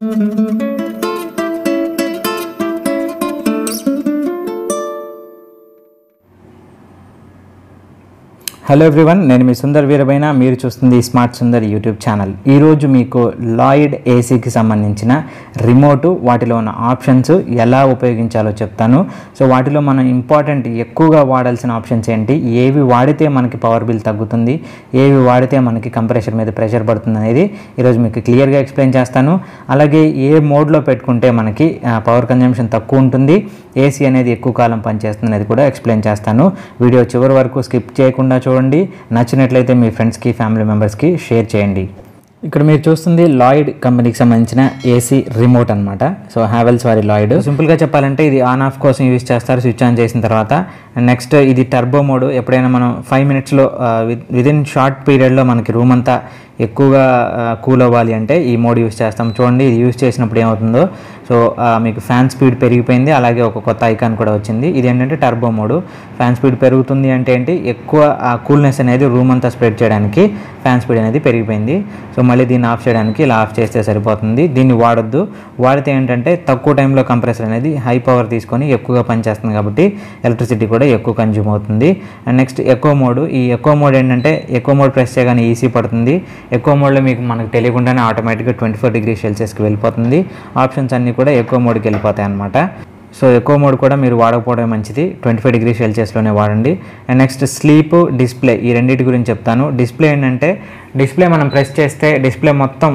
hello everyone నేను మీ సుందర్ వీరబైన మీరు చూస్తుంది స్మార్ట్ సుందర్ యూట్యూబ్ ఛానల్ ఈరోజు మీకు లాయిడ్ ఏసీకి సంబంధించిన రిమోటు వాటిలో ఉన్న ఆప్షన్స్ ఎలా ఉపయోగించాలో చెప్తాను సో వాటిలో మనం ఇంపార్టెంట్ ఎక్కువగా వాడాల్సిన ఆప్షన్స్ ఏంటి ఏవి వాడితే మనకి పవర్ బిల్ తగ్గుతుంది ఏవి వాడితే మనకి కంప్రెషర్ మీద ప్రెషర్ పడుతుంది అనేది ఈరోజు మీకు క్లియర్గా ఎక్స్ప్లెయిన్ చేస్తాను అలాగే ఏ మోడ్లో పెట్టుకుంటే మనకి పవర్ కన్జంప్షన్ తక్కువ ఉంటుంది ఏసీ అనేది ఎక్కువ కాలం పనిచేస్తుంది అనేది కూడా ఎక్స్ప్లెయిన్ చేస్తాను వీడియో చివరి వరకు స్కిప్ చేయకుండా చూడండి నచ్చినట్లయితే మీ ఫ్రెండ్స్కి ఫ్యామిలీ మెంబర్స్కి షేర్ చేయండి ఇక్కడ మీరు చూస్తుంది లాయిడ్ కంపెనీకి సంబంధించిన ఏసీ రిమోట్ అనమాట సో హ్యావెల్స్ వారి లాయిడ్ సింపుల్గా చెప్పాలంటే ఇది ఆన్ ఆఫ్ కోసం యూజ్ చేస్తారు స్విచ్ ఆన్ చేసిన తర్వాత నెక్స్ట్ ఇది టర్బో మోడ్ ఎప్పుడైనా మనం ఫైవ్ మినిట్స్లో విదిన్ షార్ట్ పీరియడ్లో మనకి రూమ్ అంతా ఎక్కువగా కూల్ అవ్వాలి అంటే ఈ మోడ్ యూస్ చేస్తాం చూడండి ఇది యూస్ చేసినప్పుడు ఏమవుతుందో సో ఆ, మీకు ఫ్యాన్ స్పీడ్ పెరిగిపోయింది అలాగే ఒక కొత్త ఐకాన్ కూడా వచ్చింది ఇది ఏంటంటే టర్బో మోడ్ ఫ్యాన్ స్పీడ్ పెరుగుతుంది అంటే ఏంటి ఎక్కువ ఆ కూల్నెస్ అనేది రూమ్ అంతా స్ప్రెడ్ చేయడానికి ఫ్యాన్ స్పీడ్ అనేది పెరిగిపోయింది సో మళ్ళీ దీన్ని ఆఫ్ చేయడానికి ఇలా ఆఫ్ చేస్తే సరిపోతుంది దీన్ని వాడొద్దు వాడితే ఏంటంటే తక్కువ టైంలో కంప్రెసర్ అనేది హై పవర్ తీసుకొని ఎక్కువగా పనిచేస్తుంది కాబట్టి ఎలక్ట్రిసిటీ కూడా ఎక్కువ కన్జ్యూమ్ అవుతుంది అండ్ నెక్స్ట్ ఎక్కువ మోడ్ ఈ ఎక్కువ మోడ్ ఏంటంటే ఎక్కువ మోడ్ ప్రెస్ చేయగానే ఈసీ పడుతుంది ఎక్కువ మోడ్లో మీకు మనకు తెలియకుండానే ఆటోమేటిక్గా ట్వంటీ ఫోర్ డిగ్రీ సెల్సియస్కి వెళ్ళిపోతుంది ఆప్షన్స్ అన్నీ కూడా ఎక్కువ మోడ్కి వెళ్ళిపోతాయి అనమాట సో ఎక్కువ మోడ్ కూడా మీరు వాడకపోవడం మంచిది ట్వంటీ ఫైవ్ డిగ్రీ సెల్సియస్లోనే వాడండి అండ్ నెక్స్ట్ స్లీప్ డిస్ప్లే ఈ రెండింటి గురించి చెప్తాను డిస్ప్లే ఏంటంటే డిస్ప్లే మనం ప్రెస్ చేస్తే డిస్ప్లే మొత్తం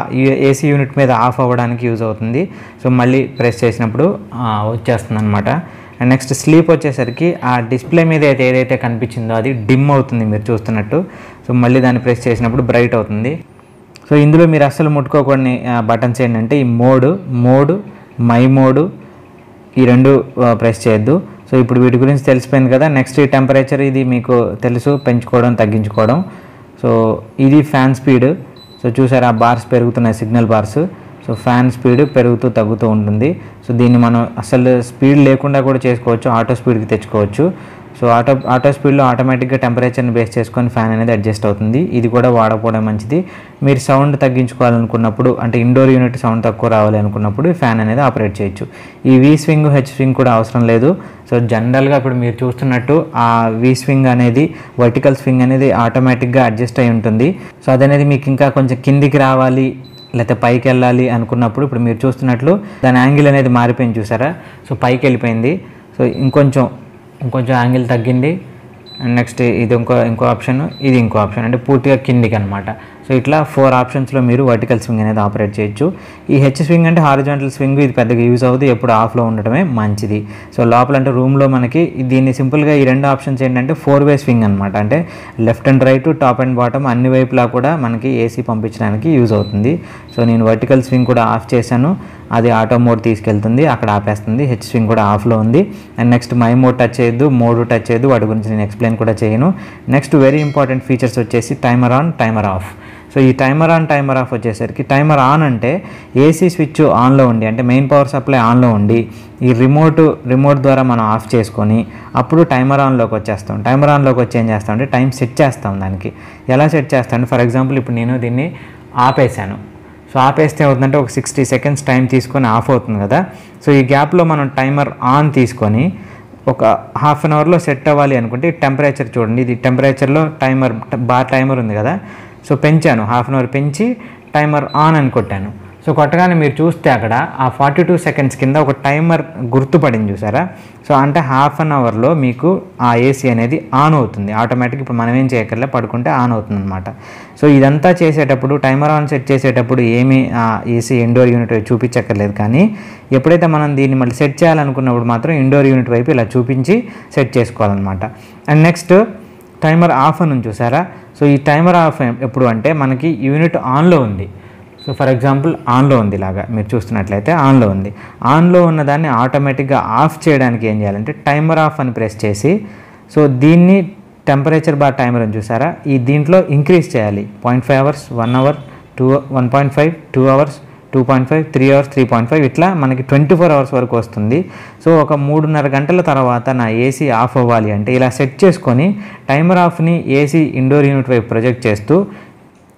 ఏసీ యూనిట్ మీద ఆఫ్ అవ్వడానికి యూజ్ అవుతుంది సో మళ్ళీ ప్రెస్ చేసినప్పుడు వచ్చేస్తుంది అనమాట అండ్ నెక్స్ట్ స్లీప్ వచ్చేసరికి ఆ డిస్ప్లే మీద అయితే ఏదైతే కనిపించిందో అది డిమ్ అవుతుంది మీరు చూస్తున్నట్టు సో మళ్ళీ దాన్ని ప్రెస్ చేసినప్పుడు బ్రైట్ అవుతుంది సో ఇందులో మీరు అస్సలు ముట్టుకోకూడని బటన్స్ ఏంటంటే ఈ మోడు మోడు మై మోడు ఈ రెండు ప్రెస్ చేయొద్దు సో ఇప్పుడు వీటి గురించి తెలిసిపోయింది కదా నెక్స్ట్ ఈ టెంపరేచర్ ఇది మీకు తెలుసు పెంచుకోవడం తగ్గించుకోవడం సో ఇది ఫ్యాన్ స్పీడ్ సో చూసారా ఆ బార్స్ పెరుగుతున్నాయి signal bars so fan speed పెరుగుతూ తగ్గుతూ ఉంటుంది సో దీన్ని మనం అసలు స్పీడ్ లేకుండా కూడా చేసుకోవచ్చు ఆటో స్పీడ్కి తెచ్చుకోవచ్చు సో ఆటో ఆటో స్పీడ్లో ఆటోమేటిక్గా టెంపరేచర్ని బేస్ చేసుకొని ఫ్యాన్ అనేది అడ్జస్ట్ అవుతుంది ఇది కూడా వాడకపోవడం మంచిది మీరు సౌండ్ తగ్గించుకోవాలనుకున్నప్పుడు అంటే ఇండోర్ యూనిట్ సౌండ్ తక్కువ రావాలి అనుకున్నప్పుడు ఈ ఫ్యాన్ అనేది ఆపరేట్ చేయొచ్చు ఈ వీ స్వింగ్ హెచ్ స్వింగ్ కూడా అవసరం లేదు సో జనరల్గా ఇప్పుడు మీరు చూస్తున్నట్టు ఆ వీ స్వింగ్ అనేది వర్టికల్ స్వింగ్ అనేది ఆటోమేటిక్గా అడ్జస్ట్ అయి ఉంటుంది సో అదనేది మీకు ఇంకా కొంచెం కిందికి రావాలి లేకపోతే పైకి వెళ్ళాలి అనుకున్నప్పుడు ఇప్పుడు మీరు చూస్తున్నట్లు దాని యాంగిల్ అనేది మారిపోయింది చూసారా సో పైకి వెళ్ళిపోయింది సో ఇంకొంచెం ఇంకొంచెం యాంగిల్ తగ్గింది అండ్ నెక్స్ట్ ఇది ఇంకో ఇంకో ఆప్షన్ ఇది ఇంకో ఆప్షన్ అంటే పూర్తిగా కిందికి అనమాట సో ఇట్లా ఫోర్ ఆప్షన్స్లో మీరు వర్టికల్ స్వింగ్ అనేది ఆపరేట్ చేయొచ్చు ఈ హెచ్ స్వింగ్ అంటే హారిజాంటల్ స్వింగ్ ఇది పెద్దగా యూజ్ అవుతుంది ఎప్పుడు ఆఫ్లో ఉండడమే మంచిది సో లోపల అంటే రూమ్లో మనకి దీన్ని సింపుల్గా ఈ రెండు ఆప్షన్స్ ఏంటంటే ఫోర్ వే స్వింగ్ అనమాట అంటే left and right top and bottom అన్ని వైపులా కూడా మనకి ఏసీ పంపించడానికి యూజ్ అవుతుంది సో నేను వర్టికల్ స్వింగ్ కూడా ఆఫ్ చేశాను అది ఆటో మోడ్ తీసుకెళ్తుంది అక్కడ ఆపేస్తుంది హెచ్ స్వింగ్ కూడా ఆఫ్లో ఉంది and next my mode touch చేయొద్దు మోడ్ టచ్ చేయొద్దు వాటి గురించి నేను ఎక్స్ప్లెయిన్ కూడా చేయను నెక్స్ట్ వెరీ ఇంపార్టెంట్ ఫీచర్స్ వచ్చేసి timer on timer off so ఈ టైమర్ ఆన్ టైమర్ ఆఫ్ వచ్చేసరికి టైమర్ ఆన్ అంటే ఏసీ స్విచ్ ఆన్లో ఉండి అంటే మెయిన్ పవర్ సప్లై ఆన్లో ఉండి ఈ రిమోట్ రిమోట్ ద్వారా మనం ఆఫ్ చేసుకొని అప్పుడు టైమర్ ఆన్లోకి వచ్చేస్తాం టైమర్ ఆన్లోకి వచ్చి ఏం చేస్తాం అంటే టైం సెట్ చేస్తాం దానికి ఎలా సెట్ చేస్తాం ఫర్ ఎగ్జాంపుల్ ఇప్పుడు నేను దీన్ని ఆపేసాను సో ఆపేస్తే అవుతుందంటే ఒక సిక్స్టీ సెకండ్స్ టైం తీసుకొని ఆఫ్ అవుతుంది కదా సో ఈ గ్యాప్లో మనం టైమర్ ఆన్ తీసుకొని ఒక హాఫ్ అన్ అవర్లో సెట్ అవ్వాలి అనుకుంటే టెంపరేచర్ చూడండి ఇది టెంపరేచర్లో టైమర్ బార్ టైమర్ ఉంది కదా సో పెంచాను హాఫ్ అన్ అవర్ పెంచి టైమర్ ఆన్ అని కొట్టాను సో కొట్టగానే మీరు చూస్తే అక్కడ ఆ ఫార్టీ టూ సెకండ్స్ కింద ఒక టైమర్ గుర్తుపడింది చూసారా సో అంటే హాఫ్ అన్ అవర్లో మీకు ఆ ఏసీ అనేది ఆన్ అవుతుంది ఆటోమేటిక్ ఇప్పుడు మనం ఏం చేయక్కర్లే పడుకుంటే ఆన్ అవుతుంది అనమాట సో ఇదంతా చేసేటప్పుడు టైమర్ ఆన్ సెట్ చేసేటప్పుడు ఏమీ ఆ ఏసీ ఇండోర్ యూనిట్ చూపించక్కర్లేదు కానీ ఎప్పుడైతే మనం దీన్ని మళ్ళీ సెట్ చేయాలనుకున్నప్పుడు మాత్రం ఇండోర్ యూనిట్ వైపు ఇలా చూపించి సెట్ చేసుకోవాలన్నమాట అండ్ నెక్స్ట్ టైమర్ ఆఫ్ అని ఉంది చూసారా సో ఈ టైమర్ ఆఫ్ ఎప్పుడు అంటే మనకి యూనిట్ ఆన్లో ఉంది సో ఫర్ ఎగ్జాంపుల్ ఆన్లో ఉంది ఇలాగా మీరు చూస్తున్నట్లయితే ఆన్లో ఉంది ఆన్లో ఉన్న దాన్ని ఆటోమేటిక్గా ఆఫ్ చేయడానికి ఏం చేయాలంటే టైమర్ ఆఫ్ అని ప్రెస్ చేసి సో దీన్ని టెంపరేచర్ బార్ టైమర్ అని చూసారా ఈ దీంట్లో ఇంక్రీజ్ చేయాలి point five hours one hour two one point five two hours two point five three hours three point five ఇట్లా మనకి ట్వంటీ ఫోర్ అవర్స్ వరకు వస్తుంది సో ఒక మూడున్నర గంటల తర్వాత నా ఏసీ ఆఫ్ అవ్వాలి అంటే ఇలా సెట్ చేసుకొని టైమర్ ఆఫ్ని ఏసీ ఇండోర్ యూనిట్ వైపు ప్రొజెక్ట్ చేస్తూ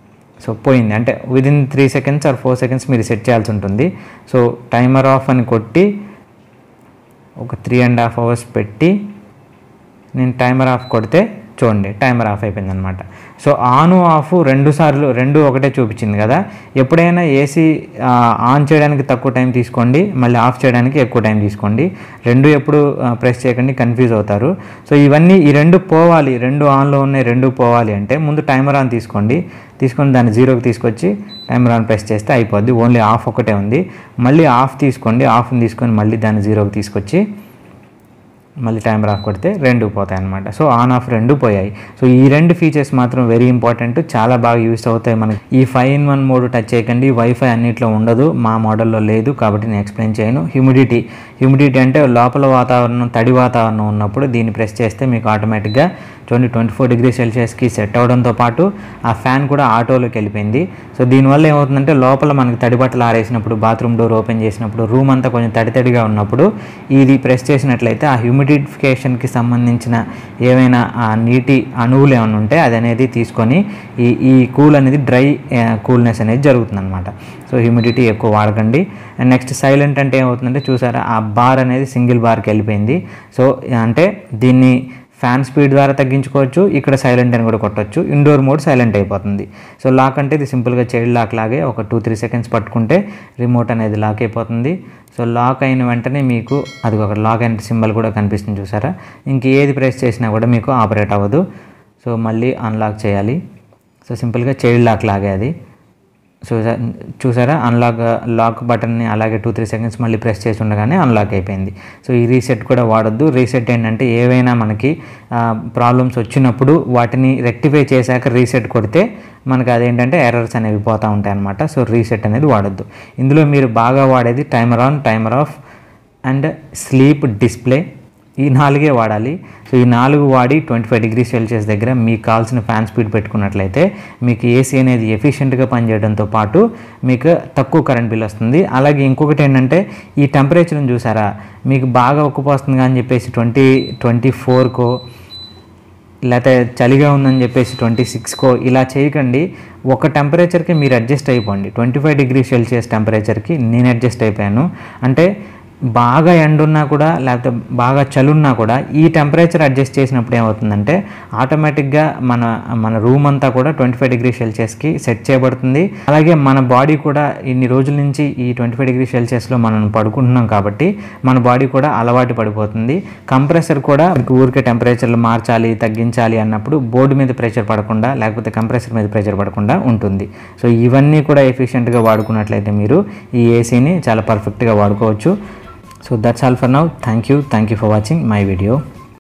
సో పోయింది అంటే within three seconds or four seconds మీరు సెట్ చేయాల్సి ఉంటుంది సో టైమర్ ఆఫ్ అని కొట్టి ఒక త్రీ అండ్ హాఫ్ అవర్స్ పెట్టి నేను టైమర్ ఆఫ్ కొడితే చూడండి టైమర్ ఆఫ్ అయిపోయింది అనమాట సో ఆన్ ఆఫ్ రెండు సార్లు రెండు ఒకటే చూపించింది కదా ఎప్పుడైనా ఏసీ ఆన్ చేయడానికి తక్కువ టైం తీసుకోండి మళ్ళీ ఆఫ్ చేయడానికి ఎక్కువ టైం తీసుకోండి రెండు ఎప్పుడు ప్రెస్ చేయకండి కన్ఫ్యూజ్ అవుతారు సో ఇవన్నీ ఈ రెండు పోవాలి రెండు ఆన్లో ఉన్నాయి రెండు పోవాలి అంటే ముందు టైమర్ ఆన్ తీసుకోండి తీసుకొని దాన్ని జీరోకి తీసుకొచ్చి టైమర్ ఆన్ ప్రెస్ చేస్తే అయిపోద్ది ఓన్లీ ఆఫ్ ఒకటే ఉంది మళ్ళీ ఆఫ్ తీసుకోండి ఆఫ్ని తీసుకొని మళ్ళీ దాన్ని జీరోకి తీసుకొచ్చి మళ్ళీ టైమర్ ఆఫ్ కొడితే రెండు పోతాయి అనమాట సో ఆన్ ఆఫ్ రెండు పోయాయి సో ఈ రెండు ఫీచర్స్ మాత్రం వెరీ ఇంపార్టెంట్ చాలా బాగా యూస్ అవుతాయి మనకి ఈ five in one mode touch చేయకండి వైఫై అన్నిట్లో ఉండదు మా మోడల్లో లేదు కాబట్టి నేను ఎక్స్ప్లెయిన్ చేయను హ్యూమిడిటీ హ్యూమిడిటీ అంటే లోపల వాతావరణం తడి వాతావరణం ఉన్నప్పుడు దీన్ని ప్రెస్ చేస్తే మీకు ఆటోమేటిక్గా ట్వంటీ ట్వంటీ ఫోర్ డిగ్రీ సెల్సియస్కి సెట్ అవడంతో పాటు ఆ ఫ్యాన్ కూడా ఆటోలోకి వెళ్ళిపోయింది సో దీనివల్ల ఏమవుతుందంటే లోపల మనకి తడి బట్టలు ఆరేసినప్పుడు బాత్రూమ్ డోర్ ఓపెన్ చేసినప్పుడు రూమ్ అంతా కొంచెం తడి తడిగా ఉన్నప్పుడు ఇది ప్రెస్ చేసినట్లయితే ఆ హ్యూమిడిఫికేషన్కి సంబంధించిన ఏవైనా ఆ నీటి అణువులు ఏమైనా ఉంటే అది అనేది తీసుకొని ఈ ఈ కూల్ అనేది డ్రై కూల్నెస్ అనేది జరుగుతుందన్నమాట సో హ్యూమిడిటీ ఎక్కువ వాడకండి అండ్ నెక్స్ట్ సైలెంట్ అంటే ఏమవుతుందంటే చూసారా ఆ బార్ అనేది సింగిల్ బార్కి వెళ్ళిపోయింది సో అంటే దీన్ని ఫ్యాన్ స్పీడ్ ద్వారా తగ్గించుకోవచ్చు ఇక్కడ సైలెంట్ అని కూడా కొట్టచ్చు ఇండోర్ మోడ్ సైలెంట్ అయిపోతుంది సో లాక్ అంటే ఇది సింపుల్గా చైల్డ్ లాక్ లాగే ఒక టూ త్రీ సెకండ్స్ పట్టుకుంటే రిమోట్ అనేది లాక్ అయిపోతుంది సో లాక్ అయిన వెంటనే మీకు అది ఒక లాక్ అయిన సింబల్ కూడా కనిపిస్తుంది చూసారా ఇంక ఏది ప్రెస్ చేసినా కూడా మీకు ఆపరేట్ అవ్వదు సో మళ్ళీ అన్లాక్ చేయాలి సో సింపుల్గా చైల్డ్ లాక్ లాగే అది సో చూసారా అన్లాక్ లాక్ బటన్ని అలాగే టూ త్రీ సెకండ్స్ మళ్ళీ ప్రెస్ చేసి ఉండగానే అన్లాక్ అయిపోయింది సో ఈ రీసెట్ కూడా వాడొద్దు రీసెట్ ఏంటంటే ఏవైనా మనకి ప్రాబ్లమ్స్ వచ్చినప్పుడు వాటిని రెక్టిఫై చేశాక రీసెట్ కొడితే మనకి అదేంటంటే ఎర్రర్స్ అనేవి పోతూ ఉంటాయి అనమాట సో రీసెట్ అనేది వాడొద్దు ఇందులో మీరు బాగా వాడేది timer on timer off and sleep display ఈ నాలుగే వాడాలి సో ఈ నాలుగు వాడి ట్వంటీ ఫైవ్ డిగ్రీ సెల్సియస్ దగ్గర మీకు కావాల్సిన ఫ్యాన్ స్పీడ్ పెట్టుకున్నట్లయితే మీకు ఏసీ అనేది ఎఫిషియెంట్గా పనిచేయడంతో పాటు మీకు తక్కువ కరెంట్ బిల్ వస్తుంది అలాగే ఇంకొకటి ఏంటంటే ఈ టెంపరేచర్ని చూసారా మీకు బాగా ఉక్కుపోస్తుంది అని చెప్పేసి ట్వంటీ ట్వంటీ ఫోర్కో లేకపోతే చలిగా ఉందని చెప్పేసి ట్వంటీ సిక్స్కో ఇలా చేయకండి ఒక టెంపరేచర్కి మీరు అడ్జస్ట్ అయిపోండి ట్వంటీ ఫైవ్ డిగ్రీ సెల్సియస్ టెంపరేచర్కి నేను అడ్జస్ట్ అయిపోయాను అంటే బాగా ఎండున్నా కూడా లేకపోతే బాగా చలున్నా కూడా ఈ టెంపరేచర్ అడ్జస్ట్ చేసినప్పుడు ఏమవుతుందంటే ఆటోమేటిక్గా మన మన రూమ్ అంతా కూడా ట్వంటీ ఫైవ్ డిగ్రీ సెల్సియస్కి సెట్ చేయబడుతుంది అలాగే మన బాడీ కూడా ఇన్ని రోజుల నుంచి ఈ ట్వంటీ ఫైవ్ డిగ్రీ సెల్సియస్లో మనం పడుకుంటున్నాం కాబట్టి మన బాడీ కూడా అలవాటు పడిపోతుంది కంప్రెసర్ కూడా ఊరికే టెంపరేచర్లు మార్చాలి తగ్గించాలి అన్నప్పుడు బోర్డు మీద ప్రెషర్ పడకుండా లేకపోతే కంప్రెసర్ మీద ప్రెషర్ పడకుండా ఉంటుంది సో ఇవన్నీ కూడా ఎఫిషియెంట్గా వాడుకున్నట్లయితే మీరు ఈ ఏసీని చాలా పర్ఫెక్ట్గా వాడుకోవచ్చు so that's all for now thank you thank you for watching my video